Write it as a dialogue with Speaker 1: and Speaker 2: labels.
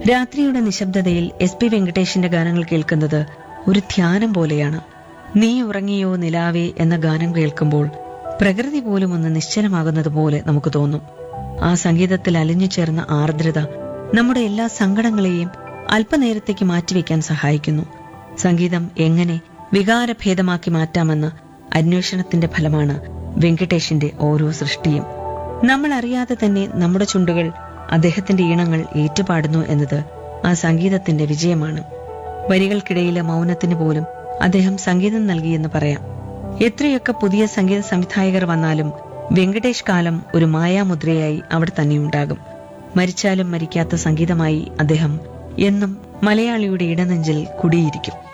Speaker 1: രാത്രിയുടെ നിശബ്ദതയിൽ S P വെങ്കടേഷിന്റെ ഗാനങ്ങൾ കേൾക്കുന്നത് ഒരു ധ്യാനം പോലെയാണ് നീ ഉറങ്ങിയോ നിലാവേ എന്ന ഗാനം കേൾക്കുമ്പോൾ പ്രകൃതി പോലും ഒന്ന് നിശ്ചലമാകുന്നത് പോലെ നമുക്ക് തോന്നും ആ സംഗീതത്തിൽ അലിഞ്ഞു ചേർന്ന ആർദ്രത നമ്മുടെ എല്ലാ സങ്കടങ്ങളെയും അല്പനേരത്തേക്ക് മാറ്റിവെക്കാൻ സഹായിക്കുന്നു സംഗീതം എങ്ങനെ വികാരഭേദമാക്കി മാറ്റാമെന്ന അന്വേഷണത്തിന്റെ ഫലമാണ് വെങ്കടേഷിന്റെ ഓരോ സൃഷ്ടിയും നമ്മൾ അറിയാതെ തന്നെ നമ്മുടെ ചുണ്ടുകൾ അദ്ദേഹത്തിന്റെ ഈണങ്ങൾ ഏറ്റുപാടുന്നു എന്നത് ആ സംഗീതത്തിന്റെ വിജയമാണ് വരികൾക്കിടയിലെ മൗനത്തിന് പോലും അദ്ദേഹം സംഗീതം നൽകിയെന്ന് പറയാം എത്രയൊക്കെ പുതിയ സംഗീത സംവിധായകർ വന്നാലും വെങ്കടേഷ് കാലം ഒരു മായാമുദ്രയായി അവിടെ തന്നെയുണ്ടാകും മരിച്ചാലും മരിക്കാത്ത സംഗീതമായി അദ്ദേഹം എന്നും മലയാളിയുടെ ഇടനെഞ്ചിൽ കുടിയിരിക്കും